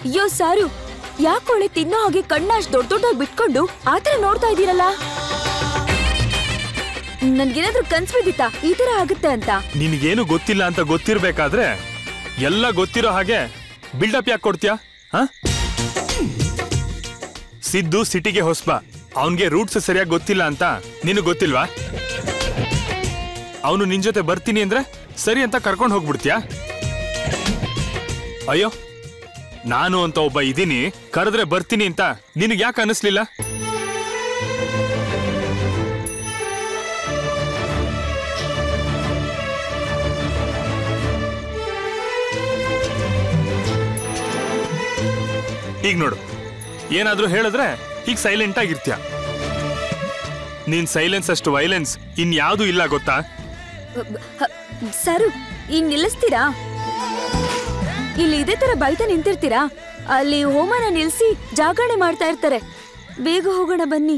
ಅಯ್ಯೋ ಸಾರು ಯಾಕೋಳೆ ತಿನ್ನೋ ಹಾಗೆ ಕಣ್ಣ ಅಷ್ಟ್ ದೊಡ್ಡ ದೊಡ್ಡದಾಗಿ ಬಿಟ್ಕೊಂಡು ಆತರ ನೋಡ್ತಾ ಇದೀರಲ್ಲ ನನ್ಗೇನಾದ್ರೂ ಕನ್ಸ್ ಬಿದ್ದಿತ್ತಾ ಈ ತರ ಆಗುತ್ತೆ ಅಂತ ನಿನಗೇನು ಗೊತ್ತಿಲ್ಲ ಅಂತ ಗೊತ್ತಿರ್ಬೇಕಾದ್ರೆ ಎಲ್ಲ ಗೊತ್ತಿರೋ ಹಾಗೆ ಬಿಲ್ಡಪ್ ಯಾಕೆ ಕೊಡ್ತೀಯಾ ಹ ಸಿದ್ದು ಸಿಟಿಗೆ ಹೊಸ್ಬ ಅವನ್ಗೆ ರೂಟ್ಸ್ ಸರಿಯಾಗಿ ಗೊತ್ತಿಲ್ಲ ಅಂತ ನಿನಗ್ ಗೊತ್ತಿಲ್ವಾ ಅವನು ನಿನ್ ಜೊತೆ ಬರ್ತೀನಿ ಅಂದ್ರೆ ಸರಿ ಅಂತ ಕರ್ಕೊಂಡು ಹೋಗ್ಬಿಡ್ತೀಯಾ ಅಯ್ಯೋ ನಾನು ಅಂತ ಒಬ್ಬ ಇದೀನಿ ಕರೆದ್ರೆ ಬರ್ತೀನಿ ಅಂತ ನಿನಗೆ ಯಾಕೆ ಅನಿಸ್ಲಿಲ್ಲ ಈಗ ನೋಡು ಏನಾದ್ರೂ ಹೇಳಿದ್ರೆ ಈಗ ಸೈಲೆಂಟ್ ಆಗಿರ್ತೀಯ ನೀನ್ ಸೈಲೆನ್ಸ್ ಅಷ್ಟು ವೈಲೆನ್ಸ್ ಇನ್ಯಾವುದೂ ಇಲ್ಲ ಗೊತ್ತಾ ಹ, ಸಾರು ಈಗ ನಿಲ್ಲಿಸ್ತೀರಾ ಇಲ್ಲಿ ಇದೇ ತರ ಬೈತಾ ನಿಂತಿರ್ತೀರಾ ಅಲ್ಲಿ ಹೋಮನ ನಿಲ್ಸಿ ಜಾಗರಣೆ ಮಾಡ್ತಾ ಇರ್ತಾರೆ ಬೇಗ ಹೋಗೋಣ ಬನ್ನಿ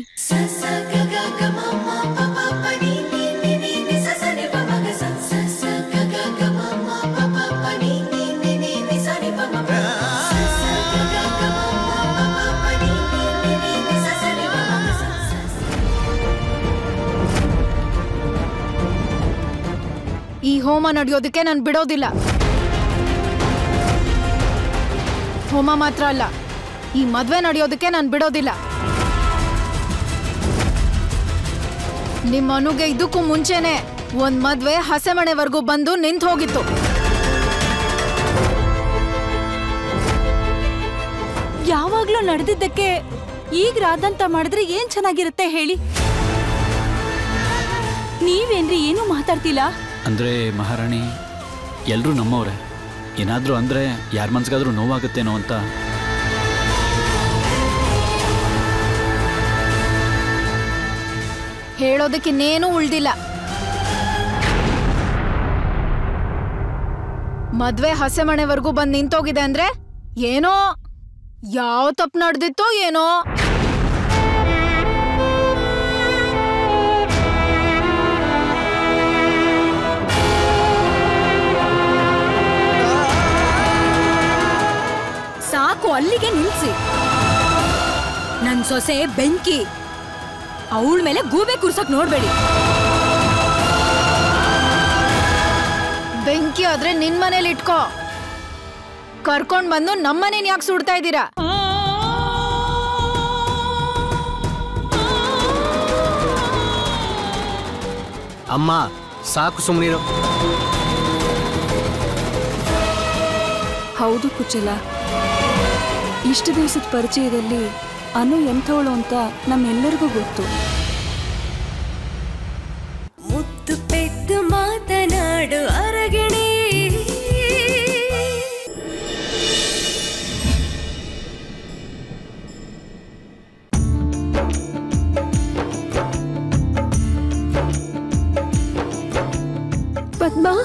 ಈ ಹೋಮ ನಡೆಯೋದಕ್ಕೆ ನಾನು ಬಿಡೋದಿಲ್ಲ ಹೋಮ ಮಾತ್ರ ಅಲ್ಲ ಈ ಮದ್ವೆ ನಡೆಯೋದಕ್ಕೆ ನಾನು ಬಿಡೋದಿಲ್ಲ ನಿಮ್ಮ ಅನುಗೆ ಇದಕ್ಕೂ ಮುಂಚೆನೆ ಒಂದ್ ಮದ್ವೆ ಹಸೆಮಣೆವರೆಗೂ ಬಂದು ನಿಂತ್ ಹೋಗಿತ್ತು ಯಾವಾಗ್ಲೂ ನಡೆದಿದ್ದಕ್ಕೆ ಈಗ ರಾದಂತ ಮಾಡಿದ್ರೆ ಏನ್ ಚೆನ್ನಾಗಿರುತ್ತೆ ಹೇಳಿ ನೀವೇನ್ರಿ ಏನು ಮಾತಾಡ್ತಿಲ್ಲ ಅಂದರೆ ಮಹಾರಾಣಿ ಎಲ್ಲರೂ ನಮ್ಮವ್ರೆ ಏನಾದರೂ ಅಂದರೆ ಯಾರ ಮನ್ಸಿಗಾದ್ರೂ ನೋವಾಗುತ್ತೇನೋ ಅಂತ ಹೇಳೋದಕ್ಕಿನ್ನೇನೂ ಉಳ್ದಿಲ್ಲ ಮದ್ವೆ ಹಸೆಮಣೆವರೆಗೂ ಬಂದು ನಿಂತೋಗಿದೆ ಅಂದ್ರೆ ಏನೋ ಯಾವ ತಪ್ಪು ನಡೆದಿತ್ತೋ ಏನೋ ಸಾಕು ಅಲ್ಲಿಗೆ ನಿಲ್ಸಿ ನನ್ ಸೊಸೆ ಬೆಂಕಿ ಅವಳ ಮೇಲೆ ಗೂಬೆ ಕುರ್ಸಕ್ ನೋಡ್ಬೇಡಿ ಬೆಂಕಿ ಆದ್ರೆ ನಿನ್ ಮನೇಲಿ ಇಟ್ಕೋ ಕರ್ಕೊಂಡ್ ಬಂದು ನಮ್ಮನೇನ್ ಯಾಕೆ ಸುಡ್ತಾ ಇದ್ದೀರಾ ಅಮ್ಮ ಸಾಕು ಸುಮ್ಮನಿರು ಹೌದು ಕುಚಲ ಇಷ್ಟು ದಿವಸದ ಪರಿಚಯದಲ್ಲಿ ಅನು ಎಂಥವಳು ಅಂತ ನಮ್ಮೆಲ್ಲರಿಗೂ ಗೊತ್ತು ಮುತ್ತು ಪೆದ್ದು ಮಾತನಾಡು ಅರಗಿಣಿ ಪದ್ಮಾ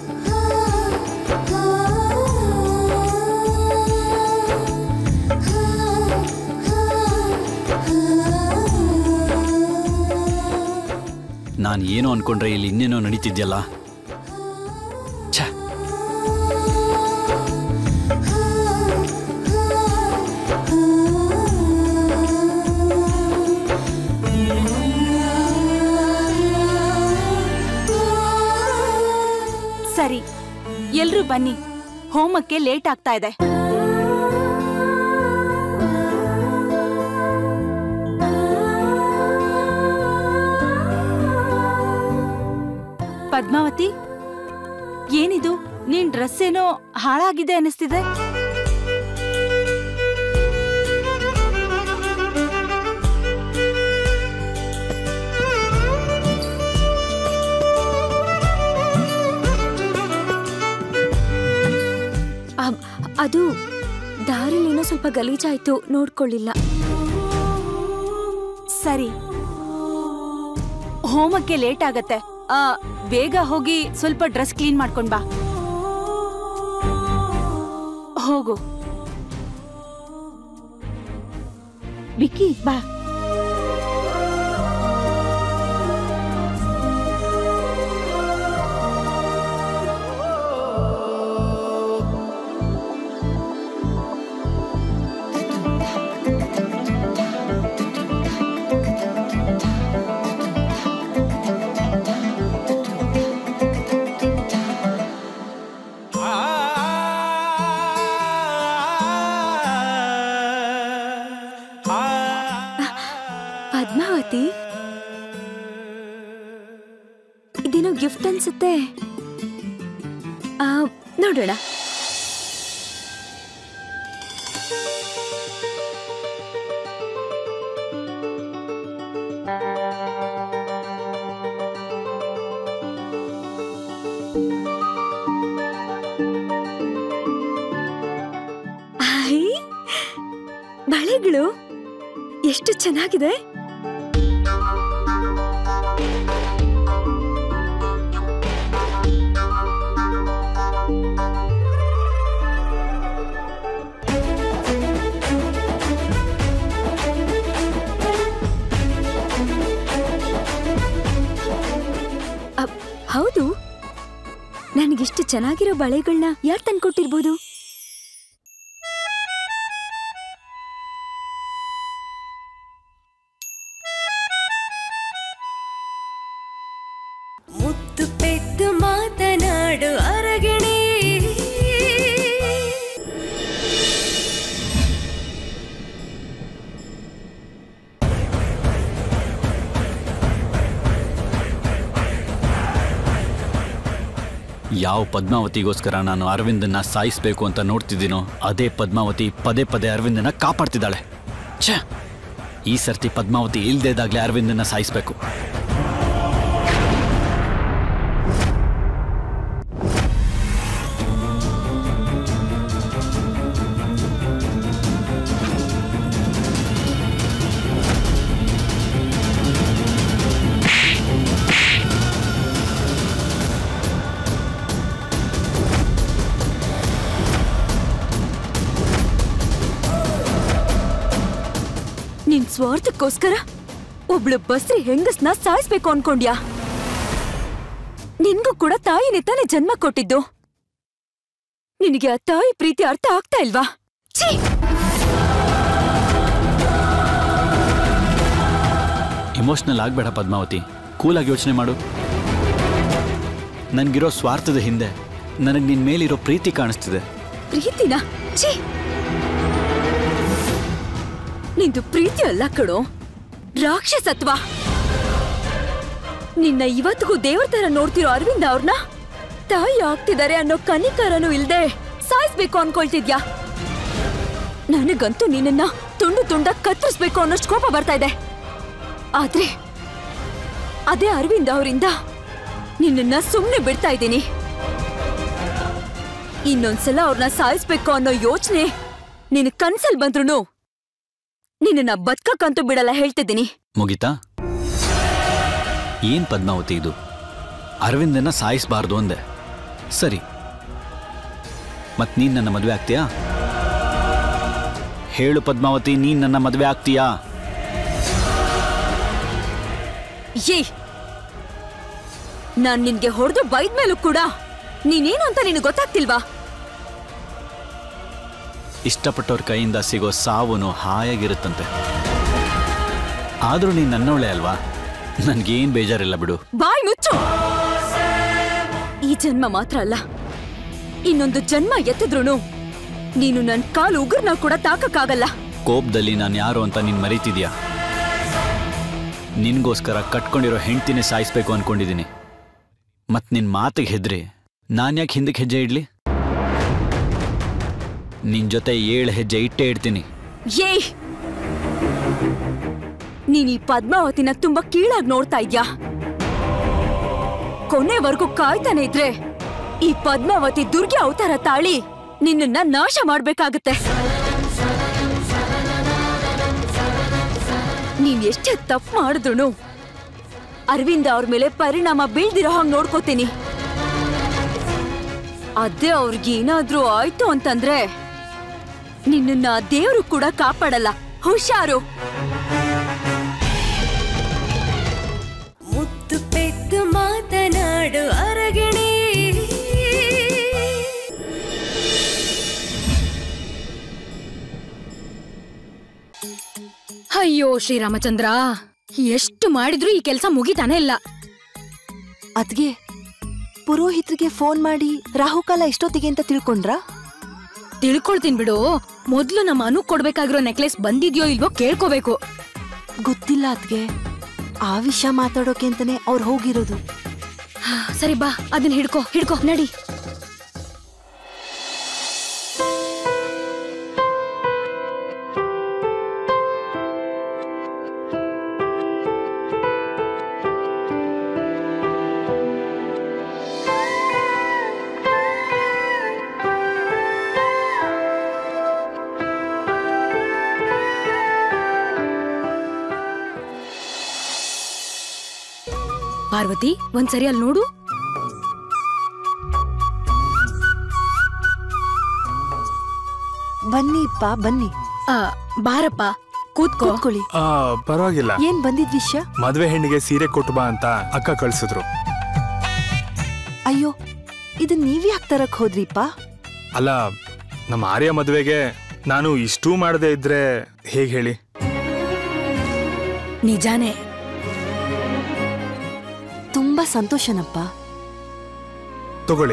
ನಾನು ಏನೋ ಅನ್ಕೊಂಡ್ರೆ ಇಲ್ಲಿ ಇನ್ನೇನೋ ನಡೀತಿದ್ಯಲ್ಲ ಛ ಸರಿ ಎಲ್ರೂ ಬನ್ನಿ ಹೋಮಕ್ಕೆ ಲೇಟ್ ಆಗ್ತಾ ಇದೆ ಪದ್ಮಾವತಿ ಏನಿದು ನಿನ್ ಡ್ರೆಸ್ ಏನೋ ಹಾಳಾಗಿದೆ ಅನಿಸ್ತಿದೆ ಅಬ್- ಅದು ದಾರಿಲೇನೋ ಸ್ವಲ್ಪ ಗಲೀಜಾಯ್ತು ನೋಡ್ಕೊಳ್ಳಿಲ್ಲ ಸರಿ ಹೋಮಕ್ಕೆ ಲೇಟ್ ಆಗತ್ತೆ ಆ, ಬೇಗ ಹೋಗಿ ಸ್ವಲ್ಪ ಡ್ರೆಸ್ ಕ್ಲೀನ್ ಮಾಡ್ಕೊಂಡ್ ಬಾ ಹೋಗು ವಿಕ್ಕಿ ಬಾ ಪದ್ಮಾವತಿ ಇದೇನೋ ಗಿಫ್ಟ್ ಅನ್ಸುತ್ತೆ ಆ, ನೋಡೋಣ ಐ, ಬಳೆಗಳು ಎಷ್ಟು ಚೆನ್ನಾಗಿದೆ ಅಪ್, ಹೌದು ನನಗಿಷ್ಟು ಚೆನ್ನಾಗಿರೋ ಬಳೆಗಳನ್ನ ಯಾರು ತಂದ್ಕೊಟ್ಟಿರ್ಬೋದು ಮುತ್ತು ಪೆದ್ದು ಮಾತನಾಡು ಅರಗಿಣಿ ಯಾವ ಪದ್ಮಾವತಿಗೋಸ್ಕರ ನಾನು ಅರವಿಂದನ್ನ ಸಾಯಿಸ್ಬೇಕು ಅಂತ ನೋಡ್ತಿದ್ದೀನೋ ಅದೇ ಪದ್ಮಾವತಿ ಪದೇ ಪದೇ ಅರವಿಂದನ ಕಾಪಾಡ್ತಿದ್ದಾಳೆ ಛೇ ಈ ಸರ್ತಿ ಪದ್ಮಾವತಿ ಇಲ್ದೇದಾಗ್ಲೇ ಅರವಿಂದನ್ನ ಸಾಯಿಸ್ಬೇಕು ನಿನ್ ಸ್ವಾರ್ಥಕ್ಕೋಸ್ಕರ ಒಬ್ಳು ಬಸ್ರಿ ಹೆಂಗಸ್ನ ಸಾಯಿಸ್ಬೇಕು ಅನ್ಕೊಂಡ್ಯಾ ನಿನ್ಗೂ ಕೂಡ ತಾಯಿನೇ ತಾನೇ ಜನ್ಮ ಕೊಟ್ಟಿದ್ದು ನಿನಗೆ ಆ ತಾಯಿ ಪ್ರೀತಿ ಅರ್ಥ ಆಗ್ತಾ ಇಲ್ವಾ ಛೀ ಇಮೋಷ್ನಲ್ ಆಗಬೇಡ ಪದ್ಮಾವತಿ ಕೂಲಾಗಿ ಯೋಚನೆ ಮಾಡು ನನಗಿರೋ ಸ್ವಾರ್ಥದ ಹಿಂದೆ ನನಗೆ ನಿನ್ನ ಮೇಲಿರೋ ಪ್ರೀತಿ ಕಾಣಿಸ್ತಿದೆ ಪ್ರೀತಿನ ಛೀ ನಿಂದು ಪ್ರೀತಿ ಅಲ್ಲ ಕಣೋ ರಾಕ್ಷಸತ್ವ ನಿನ್ನ ಇವತ್ತಿಗೂ ದೇವ್ರ ತರ ನೋಡ್ತಿರೋ ಅರವಿಂದ ಅವ್ರನ್ನ ತಾಯಿ ಆಗ್ತಿದ್ದಾರೆ ಅನ್ನೋ ಕನಿಕರನೂ ಇಲ್ದೆ ಸಾಯಿಸ್ಬೇಕು ಅನ್ಕೊಳ್ತಿದ್ಯಾ ನನಗಂತೂ ನಿನ್ನನ್ನ ತುಂಡು ತುಂಡ ಕತ್ತರಿಸ್ಬೇಕು ಅನ್ನೋಷ್ಟು ಕೋಪ ಬರ್ತಾ ಇದೆ ಆದ್ರೆ ಅದೇ ಅರವಿಂದ ಅವರಿಂದ ನಿನ್ನನ್ನ ಸುಮ್ಮನೆ ಬಿಡ್ತಾ ಇದ್ದೀನಿ ಇನ್ನೊಂದ್ಸಲ ಅವ್ರನ್ನ ಸಾಯಿಸ್ಬೇಕು ಅನ್ನೋ ಯೋಚನೆ ನಿನ್ ಕನ್ಸಲ್ ಬಂದ್ರು ನಿನ್ನ ಬದ್ಕಕ್ಕಂತೂ ಬಿಡಲ್ಲ ಹೇಳ್ತಿದ್ದೀನಿ ಮುಗಿತಾ ಏನ್ ಪದ್ಮಾವತಿ ಇದು ಅರವಿಂದನ ಸಾಯಿಸಬಾರ್ದು ಅಂದೆ ಸರಿ ಮತ್ ನೀನ್ ನನ್ನ ಮದುವೆ ಆಗ್ತೀಯಾ ಹೇಳು ಪದ್ಮಾವತಿ ನೀನ್ ನನ್ನ ಮದುವೆ ಆಗ್ತೀಯಾ ಏ ನಾನ್ ನಿನ್ಗೆ ಹೊಡೆದು ಬೈದ್ ಮೇಲೂ ಕೂಡ ನೀನೇನು ಅಂತ ನಿನಗೆ ಗೊತ್ತಾಗ್ತಿಲ್ವಾ ಇಷ್ಟಪಟ್ಟವ್ರ ಕೈಯಿಂದ ಸಿಗೋ ಸಾವುನು ಹಾಯಾಗಿರುತ್ತಂತೆ ಆದ್ರೂ ನೀನ್ ನನ್ನವಳೆ ಅಲ್ವಾ ನನ್ಗೇನ್ ಬೇಜಾರಿಲ್ಲ ಬಿಡು ಬಾಯ್ ಮುಚ್ಚು ಈ ಜನ್ಮ ಮಾತ್ರ ಅಲ್ಲ ಇನ್ನೊಂದು ಜನ್ಮ ಎತ್ತಿದ್ರುನು ನೀನು ನನ್ ಕಾಲು ಉಗುರ್ನ ಕೂಡ ತಾಕಕ್ಕಾಗಲ್ಲ ಕೋಪದಲ್ಲಿ ನಾನು ಯಾರು ಅಂತ ನೀನ್ ಮರೀತಿದ್ಯಾ ನಿನ್ಗೋಸ್ಕರ ಕಟ್ಕೊಂಡಿರೋ ಹೆಂಡ್ತಿನೇ ಸಾಯಿಸ್ಬೇಕು ಅನ್ಕೊಂಡಿದ್ದೀನಿ ಮತ್ ನಿನ್ ಮಾತಿಗೆ ಹೆದ್ರಿ ನಾನ್ಯಾಕೆ ಹಿಂದಕ್ಕೆ ಹೆಜ್ಜೆ ಇಡ್ಲಿ ನಿನ್ ಜೊತೆ ಏಳು ಹೆಜ್ಜೆ ಇಟ್ಟೇ ಇಡ್ತೀನಿ ಏಯ್ ನೀನ್ ಈ ಪದ್ಮಾವತಿನ ತುಂಬಾ ಕೀಳಾಗಿ ನೋಡ್ತಾ ಇದ್ಯಾ ಕೊನೆವರೆಗೂ ಕಾಯ್ತಾನೆ ಇದ್ರೆ ಈ ಪದ್ಮಾವತಿ ದುರ್ಗೆ ಅವತಾರ ತಾಳಿ ನಿನ್ನನ್ನ ನಾಶ ಮಾಡ್ಬೇಕಾಗತ್ತೆ ನೀನ್ ಎಷ್ಟೇ ತಪ್ಪು ಮಾಡಿದ್ರು ಅರವಿಂದ ಅವ್ರ ಮೇಲೆ ಪರಿಣಾಮ ಬೀಳ್ದಿರೋ ಹಾಗೆ ನೋಡ್ಕೋತೀನಿ ಅದೇ ಅವ್ರಿಗೇನಾದ್ರೂ ಆಯ್ತು ಅಂತಂದ್ರೆ ನಿನ್ನನ್ನ ದೇವ್ರು ಕೂಡ ಕಾಪಾಡಲ್ಲ ಹುಷಾರು ಮುತ್ತು ಪೆದ್ದು ಮಾತನಾಡು ಅರಗಿಣಿ ಅಯ್ಯೋ ಶ್ರೀರಾಮಚಂದ್ರ ಎಷ್ಟು ಮಾಡಿದ್ರು ಈ ಕೆಲಸ ಮುಗಿತಾನೆ ಇಲ್ಲ ಅದ್ಗೆ ಪುರೋಹಿತ್ರಿಗೆ ಫೋನ್ ಮಾಡಿ ರಾಹುಕಾಲ ಎಷ್ಟೊತ್ತಿಗೆ ಅಂತ ತಿಳ್ಕೊಂಡ್ರಾ ತಿಳ್ಕೊಳ್ತೀನಿ ಬಿಡು ಮೊದ್ಲು ನಮ್ಮ ಅನು ಕೊಡ್ಬೇಕಾಗಿರೋ ನೆಕ್ಲೆಸ್ ಬಂದಿದ್ಯೋ ಇಲ್ವೋ ಕೇಳ್ಕೋಬೇಕು ಗೊತ್ತಿಲ್ಲ ಅದ್ಗೆ ಆ ವಿಷಯ ಮಾತಾಡೋಕೆ ಅಂತಾನೆ ಅವ್ರು ಹೋಗಿರೋದು ಸರಿ ಬಾ ಅದನ್ನ ಹಿಡ್ಕೋ ಹಿಡ್ಕೋ ನಡಿ ಪಾರ್ವತಿ ಒಂದ್ಸರಿ ಅಲ್ಲಿ ನೋಡು ಬನ್ನಿ ಅಪ್ಪ ಬನ್ನಿ ಆ, ಬಾರಪ್ಪ ಕೂತ್ಕೋ ಕೂತ್ಕೊಳ್ಳಿ ಆ, ಪರವಾಗಿಲ್ಲ ಏನ್ ಬಂದಿದ್ ವಿಷಯ ಮದ್ವೆ ಹೆಣ್ಣಿಗೆ ಸೀರೆ ಕೊಟ್ಟು ಬಾ ಅಂತ ಅಕ್ಕ ಕಳ್ಸಿದ್ರು ಅಯ್ಯೋ ಇದು ನೀವ್ಯಾಕ್ ತರಕ್ ಹೋದ್ರಿಪ್ಪ ಅಲ್ಲ ನಮ್ಮ ಆರ್ಯ ಮದ್ವೆಗೆ ನಾನು ಇಷ್ಟೂ ಮಾಡದೆ ಇದ್ರೆ ಹೇಗೆ ಹೇಳಿ ನಿಜಾನೇ ತುಂಬಾ ಸಂತೋಷನಪ್ಪ ತಗೊಳ್ಳಿ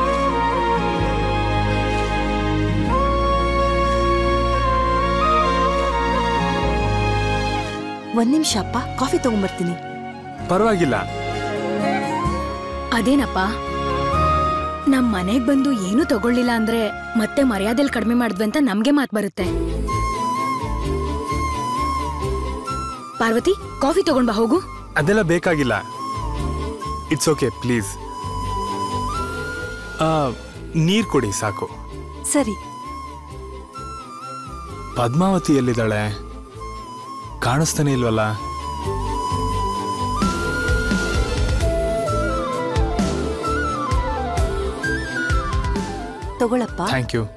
ಒಂದ್ ನಿಮಿಷ ಅಪ್ಪ ಕಾಫಿ ತಗೊಂಬರ್ತೀನಿ ಪರವಾಗಿಲ್ಲ ಅದೇನಪ್ಪ ನಮ್ ಮನೆಗ್ ಬಂದು ಏನು ತಗೊಳ್ಳಿಲ್ಲ ಅಂದ್ರೆ ಮತ್ತೆ ಮರ್ಯಾದೆಲ್ ಕಡಿಮೆ ಮಾಡಿದ್ವಿ ಅಂತ ನಮ್ಗೆ ಮಾತ್ ಬರುತ್ತೆ ಪಾರ್ವತಿ ಕಾಫಿ ತಗೊಂಡ್ ಬಾ ಹೋಗು ಅದೆಲ್ಲ ಬೇಕಾಗಿಲ್ಲ ಇಟ್ಸ್ ಓಕೆ ಪ್ಲೀಸ್ ನೀರ್ ಕೊಡಿ ಸಾಕು ಸರಿ ಪದ್ಮಾವತಿ ಎಲ್ಲಿದ್ದಾಳೆ ಕಾಣಿಸ್ತಾನೆ ಇಲ್ವಲ್ಲ ತಗೊಳಪ್ಪ ಥ್ಯಾಂಕ್ ಯು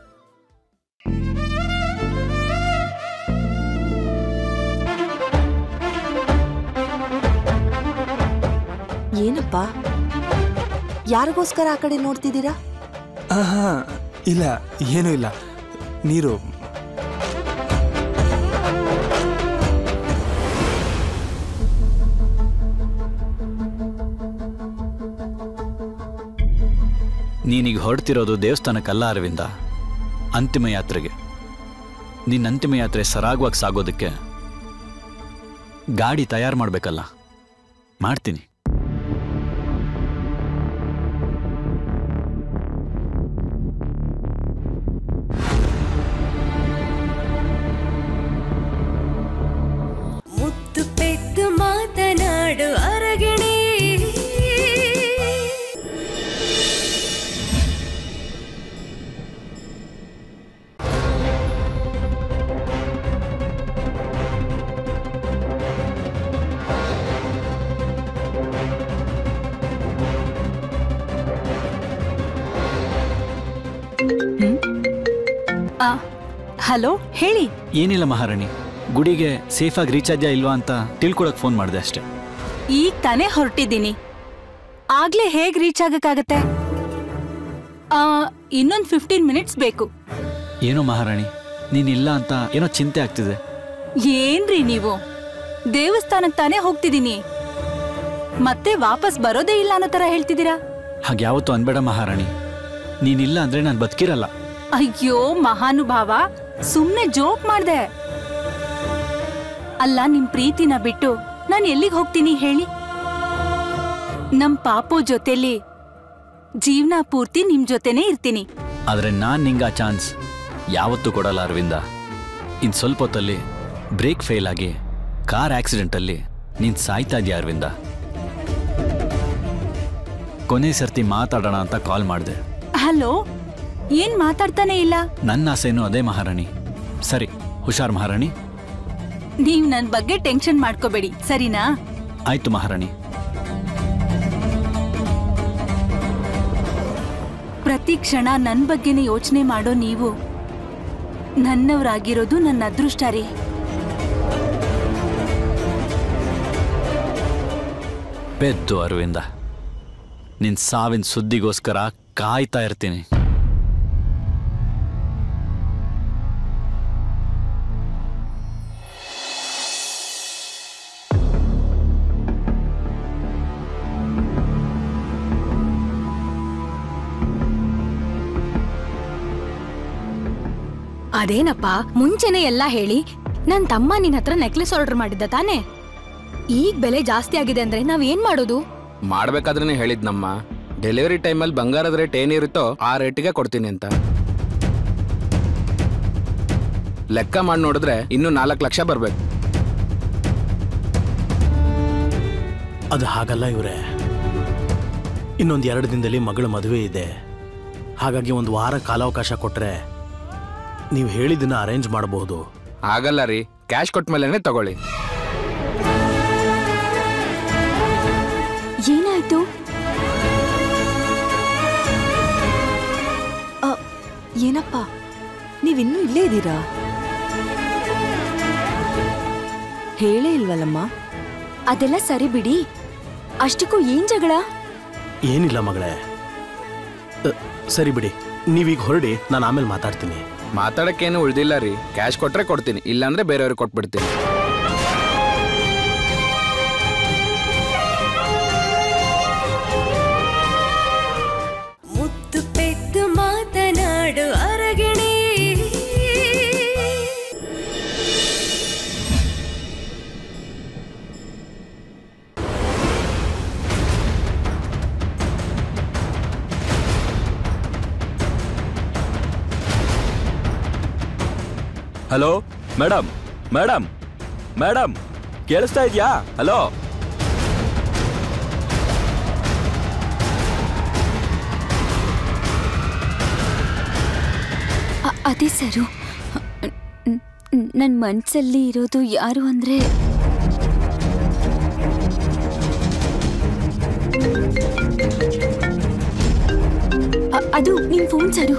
ಏನಪ್ಪ ಯಾರಿಗೋಸ್ಕರ ಆ ಕಡೆ ನೋಡ್ತಿದ್ದೀರಾ ಆಹಾ ಇಲ್ಲ ಏನೂ ಇಲ್ಲ ನೀರು ನೀನೀಗ ಹೊರಡ್ತಿರೋದು ದೇವಸ್ಥಾನಕ್ಕಲ್ಲ ಅರವಿಂದ ಅಂತಿಮ ಯಾತ್ರೆಗೆ ನಿನ್ನ ಅಂತಿಮ ಯಾತ್ರೆ ಸರಾಗವಾಗಿ ಸಾಗೋದಕ್ಕೆ ಗಾಡಿ ತಯಾರು ಮಾಡಬೇಕಲ್ಲ ಮಾಡ್ತೀನಿ ಮುತ್ತು ಪೆದ್ದು ಮಾತನಾಡು ಅರಗಿಣಿ ಹಲೋ ಹೇಳಿ ಏನಿಲ್ಲ ಮಹಾರಾಣಿ ಗುಡಿಗೆ ಸೇಫಾಗಿ ರೀಚ್ ಆದ್ಯಾ ಇಲ್ವಾ ಅಂತ ತಿಳ್ಕೊಳಕ್ ಫೋನ್ ಮಾಡಿದೆ ಅಷ್ಟೇ ಈಗ ತಾನೇ ಹೊರಟಿದ್ದೀನಿ ಆಗ್ಲೇ ಹೇಗ್ ರೀಚ್ ಆಗಕ್ಕಾಗತ್ತೆ ಆ, ಇನ್ನೊಂದ್ ಫಿಫ್ಟೀನ್ ಮಿನಿಟ್ಸ್ ಬೇಕು ಏನೋ ಮಹಾರಾಣಿ ನೀನಿಲ್ಲ ಅಂತ ಏನೋ ಚಿಂತೆ ಆಗ್ತಿದೆ ಏನ್ರಿ ನೀವು ದೇವಸ್ಥಾನಕ್ ತಾನೇ ಹೋಗ್ತಿದ್ದೀನಿ ಮತ್ತೆ ವಾಪಸ್ ಬರೋದೇ ಇಲ್ಲ ಅನ್ನೋ ತರ ಹೇಳ್ತಿದ್ದೀರಾ ಹಾಗೆ ಯಾವತ್ತೂ ಅನ್ಬೇಡ ಮಹಾರಾಣಿ ನೀನಿಲ್ಲ ಅಂದ್ರೆ ನಾನು ಬದುಕಿರಲ್ಲ ಅಯ್ಯೋ ಮಹಾನುಭಾವ ಸುಮ್ನೆ ಜೋಕ್ ಮಾಡ್ದೆ ಅಲ್ಲ ನಿಮ್ ಪ್ರೀತಿನ ಬಿಟ್ಟು ನಾನು ಎಲ್ಲಿಗೆ ಹೋಗ್ತೀನಿ ಹೇಳಿ ನಮ್ ಪಾಪು ಜೊತೆಲಿ ಜೀವನ ಪೂರ್ತಿ ನಿಮ್ ಜೊತೆನೇ ಇರ್ತೀನಿ ಆದ್ರೆ ನಾನ್ ನಿಂಗೆ ಆ ಚಾನ್ಸ್ ಯಾವತ್ತೂ ಕೊಡಲ್ಲ ಅರವಿಂದ ಇನ್ ಸ್ವಲ್ಪ ಹೊತ್ತಲ್ಲಿ ಬ್ರೇಕ್ ಫೇಲ್ ಆಗಿ ಕಾರ್ ಆಕ್ಸಿಡೆಂಟಲ್ಲಿ ನೀನ್ ಸಾಯ್ತಾ ಇದೀಯ ಅರವಿಂದ ಕೊನೆ ಸರ್ತಿ ಮಾತಾಡೋಣ ಅಂತ ಕಾಲ್ ಮಾಡಿದೆ ಹಲೋ ಏನ್ ಮಾತಾಡ್ತಾನೆ ಇಲ್ಲ ನನ್ನ ಆಸೆನೂ ಅದೇ ಮಹಾರಾಣಿ ಸರಿ ಹುಷಾರ್ ಮಹಾರಾಣಿ ನೀವ್ ನನ್ ಬಗ್ಗೆ ಟೆನ್ಷನ್ ಮಾಡ್ಕೋಬೇಡಿ ಸರಿನಾ ಆಯ್ತು ಮಹಾರಾಣಿ ಪ್ರತಿ ಕ್ಷಣ ನನ್ ಬಗ್ಗೆನೇ ಯೋಚನೆ ಮಾಡೋ ನೀವು ನನ್ನವರಾಗಿರೋದು ನನ್ನ ಅದೃಷ್ಟ ರೀ ಪೆದ್ದು ಅರವಿಂದ ನಿನ್ ಸಾವಿನ ಸುದ್ದಿಗೋಸ್ಕರ ಕಾಯ್ತಾ ಇರ್ತೀನಿ ಅದೇನಪ್ಪ ಮುಂಚೆನೆ ಎಲ್ಲ ಹೇಳಿ ನನ್ ತಮ್ಮ ನಿನ್ ಹತ್ರ ನೆಕ್ಲೆಸ್ ಆರ್ಡರ್ ಮಾಡಿದ್ದ ತಾನೇ ಈಗ ಬೆಲೆ ಜಾಸ್ತಿ ಆಗಿದೆ ಅಂದ್ರೆ ನಾವ್ ಏನ್ ಮಾಡೋದು ಮಾಡ್ಬೇಕಾದ್ರೇನೆ ಹೇಳಿದ್ನಮ್ಮ ಡೆಲಿವರಿ ಟೈಮಲ್ಲಿ ಬಂಗಾರದ ರೇಟ್ ಏನಿರುತ್ತೋ ಆ ರೇಟಿಗೆ ಕೊಡ್ತೀನಿ ಅಂತ ಲೆಕ್ಕ ಮಾಡಿ ನೋಡಿದ್ರೆ ಇನ್ನೂ ನಾಲ್ಕು ಲಕ್ಷ ಬರ್ಬೇಕು ಅದು ಹಾಗಲ್ಲ ಇವರೇ ಇನ್ನೊಂದು ಎರಡು ದಿನದಲ್ಲಿ ಮಗಳ ಮದುವೆ ಇದೆ ಹಾಗಾಗಿ ಒಂದು ವಾರ ಕಾಲಾವಕಾಶ ಕೊಟ್ರೆ ನೀವು ಹೇಳಿದ್ದನ್ನ ಅರೇಂಜ್ ಮಾಡಬಹುದು ಆಗಲ್ಲ ರೀ ಕ್ಯಾಶ್ ಕೊಟ್ಟ ಮೇಲೆನೆ ತಗೊಳ್ಳಿ ಏನಾಯ್ತು ಅ, ಏನಪ್ಪ ನೀವಿನ್ನೂ ಇಲ್ಲೇ ಇದ್ದೀರಾ ಹೇಳೇ ಇಲ್ವಲ್ಲಮ್ಮ ಅದೆಲ್ಲ ಸರಿ ಬಿಡಿ ಅಷ್ಟಕ್ಕೂ ಏನ್ ಜಗಳ ಏನಿಲ್ಲ ಮಗಳೇ ಅ, ಸರಿ ಬಿಡಿ ನೀವೀಗ ಹೊರಡಿ ನಾನು ಆಮೇಲೆ ಮಾತಾಡ್ತೀನಿ ಮಾತಾಡಕ್ಕೇನು ಉಳ್ದಿಲ್ಲ ರೀ ಕ್ಯಾಶ್ ಕೊಟ್ರೆ ಕೊಡ್ತೀನಿ ಇಲ್ಲಾಂದ್ರೆ ಬೇರೆಯವ್ರಿಗೆ ಕೊಟ್ಬಿಡ್ತೀನಿ ಮುತ್ತು ಪೆದ್ದು ಮಾತನಾಡು ಅರಗಿಣಿ ಹಲೋ ಮೇಡಮ್ ಮೇಡಮ್ ಮೇಡಮ್ ಕೇಳಿಸ್ತಾ ಇದೆಯಾ ಹಲೋ ಅ- ಅದೇ ಸರು ನನ್ನ ಮನ್ಸಲ್ಲಿ ಇರೋದು ಯಾರು ಅಂದ್ರೆ ಅ- ಅದು ನಿಮ್ ಫೋನ್ ಸರು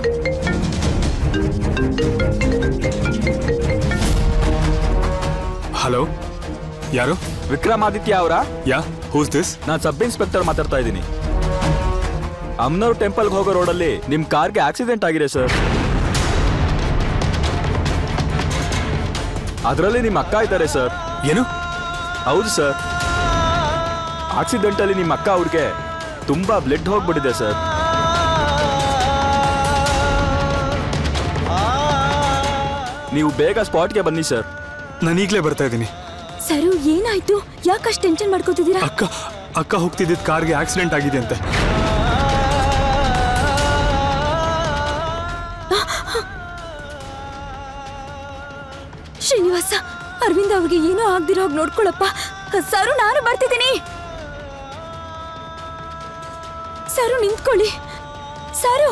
ಹಲೋ ಯಾರು ವಿಕ್ರಮಾದಿತ್ಯ ಅವರ ಯಾ ಹೂಸ್ ದಿಸ್ ನಾನು ಸಬ್ ಇನ್ಸ್ಪೆಕ್ಟರ್ ಮಾತಾಡ್ತಾ ಇದ್ದೀನಿ ಅಮ್ನವ್ರ ಟೆಂಪಲ್ಗೆ ಹೋಗೋ ರೋಡಲ್ಲಿ ನಿಮ್ಮ ಕಾರ್ಗೆ ಆಕ್ಸಿಡೆಂಟ್ ಆಗಿದೆ ಸರ್ ಅದರಲ್ಲಿ ನಿಮ್ಮ ಅಕ್ಕ ಇದ್ದಾರೆ ಸರ್ ಏನು ಹೌದು ಸರ್ ಆಕ್ಸಿಡೆಂಟಲ್ಲಿ ನಿಮ್ಮ ಅಕ್ಕ ಅವ್ರಿಗೆ ತುಂಬಾ ಬ್ಲಡ್ ಹೋಗ್ಬಿಟ್ಟಿದೆ ಸರ್ ನೀವು ಬೇಗ ಸ್ಪಾಟ್ಗೆ ಬನ್ನಿ ಸರ್ ನಾನು ಈಗಲೇ ಬರ್ತಾ ಇದ್ದೀನಿ ಸರು ಏನಾಯ್ತು ಯಾಕಷ್ಟು ಟೆನ್ಷನ್ ಮಾಡ್ಕೋತಿದ್ದೀರಾ ಅಕ್ಕ ಅಕ್ಕ ಹೋಗ್ತಿದ್ದಿದ್ ಕಾರ್ಗೆ ಆಕ್ಸಿಡೆಂಟ್ ಆಗಿದೆ ಅಂತೆ ಶ್ರೀನಿವಾಸ ಅರವಿಂದ್ ಅವ್ರಿಗೆ ಏನೋ ಆಗ್ದಿರೋ ಹಾಗೆ ನೋಡ್ಕೊಳಪ್ಪ ಸರು ನಾನು ಬರ್ತಿದ್ದೀನಿ ಸರು ನಿಂತ್ಕೊಳ್ಳಿ ಸರು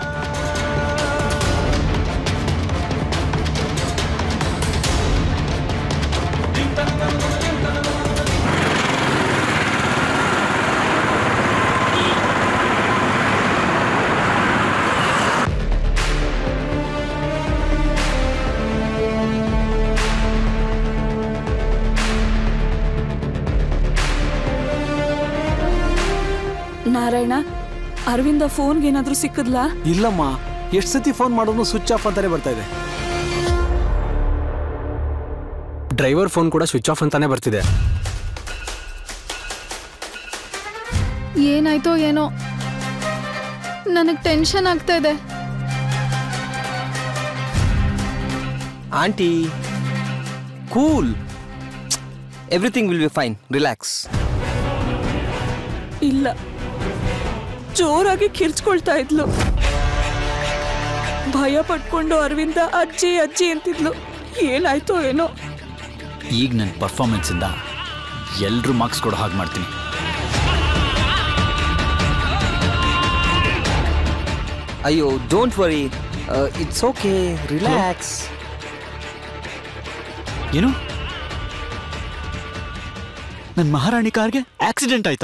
ನಾರಾಯಣ ಅರವಿಂದ ಫೋನ್ಗೆ ಏನಾದ್ರೂ ಸಿಕ್ಕದ್ಲಾ ಇಲ್ಲಮ್ಮ ಎಷ್ಟು ಸತಿ ಫೋನ್ ಮಾಡೋದು ಸ್ವಿಚ್ ಆಫ್ ಅಂತಾನೆ ಬರ್ತಾ ಇದೆ ಡ್ರೈವರ್ ಫೋನ್ ಕೂಡ ಸ್ವಿಚ್ ಆಫ್ ಅಂತಾನೆ ಬರ್ತಿದೆ ಏನಾಯ್ತೋ ಏನೋ ನನಗ್ ಟೆನ್ಷನ್ ಆಗ್ತಾ ಇದೆ aunty cool everything will be fine relax ಇಲ್ಲ ಜೋರಾಗಿ ಕಿರ್ಚ್ಕೊಳ್ತಾ ಇದ್ಲು ಭಯ ಪಟ್ಕೊಂಡು ಅರವಿಂದ ಅಜ್ಜಿ ಅಜ್ಜಿ ಅಂತಿದ್ಲು ಏನಾಯ್ತೋ ಏನೋ ಈಗ ನನ್ನ ಪರ್ಫಾರ್ಮೆನ್ಸಿಂದ ಎಲ್ಲರೂ ಮಾರ್ಕ್ಸ್ ಕೊಡೋ ಹಾಗೆ ಮಾಡ್ತೀನಿ ಅಯ್ಯೋ don't worry it's okay relax ಏನು ನನ್ನ ಮಹಾರಾಣಿ ಕಾರ್ಗೆ ಆಕ್ಸಿಡೆಂಟ್ ಆಯ್ತಾ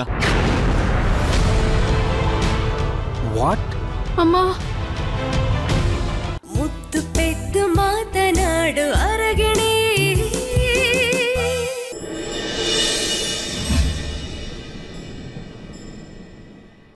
ವಾಟ್ ಅಮ್ಮ ಮುತ್ತು ಪೆದ್ದು ಮಾತನಾಡು ಅರಗಿಣಿ